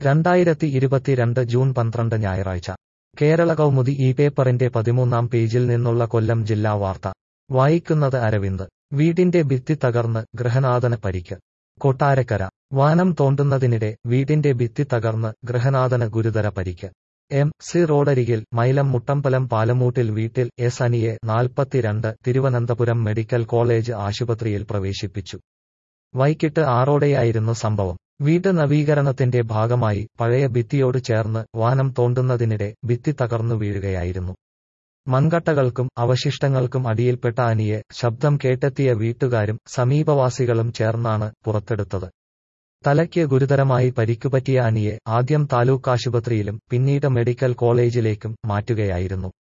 രണ്ടായിരത്തി ഇരുപത്തിരണ്ട് ജൂൺ പന്ത്രണ്ട് ഞായറാഴ്ച കേരള കൗമുദി ഈ പേപ്പറിന്റെ പതിമൂന്നാം പേജിൽ നിന്നുള്ള കൊല്ലം ജില്ലാ വാർത്ത വായിക്കുന്നത് അരവിന്ദ് വീടിന്റെ ഭിത്തി തകർന്ന് ഗൃഹനാഥന് പരിക്ക് കൊട്ടാരക്കര വാനം തോണ്ടുന്നതിനിടെ വീടിന്റെ ഭിത്തി തകർന്ന് ഗൃഹനാഥന് ഗുരുതര പരിക്ക് എം സി റോഡരികിൽ മൈലം മുട്ടമ്പലം പാലമൂട്ടിൽ വീട്ടിൽ എസ് അനിയെ നാൽപ്പത്തിരണ്ട് തിരുവനന്തപുരം മെഡിക്കൽ കോളേജ് ആശുപത്രിയിൽ പ്രവേശിപ്പിച്ചു വൈകിട്ട് ആറോടെയായിരുന്നു സംഭവം വീട് നവീകരണത്തിന്റെ ഭാഗമായി പഴയ ഭിത്തിയോട് ചേർന്ന് വാനം തോണ്ടുന്നതിനിടെ ഭിത്തി തകർന്നു വീഴുകയായിരുന്നു മൺകട്ടകൾക്കും അവശിഷ്ടങ്ങൾക്കും അടിയിൽപ്പെട്ട അനിയെ ശബ്ദം കേട്ടെത്തിയ വീട്ടുകാരും സമീപവാസികളും ചേർന്നാണ് പുറത്തെടുത്തത് തലയ്ക്ക് ഗുരുതരമായി പരിക്കുപറ്റിയ അനിയെ ആദ്യം താലൂക്ക് ആശുപത്രിയിലും പിന്നീട് മെഡിക്കൽ കോളേജിലേക്കും മാറ്റുകയായിരുന്നു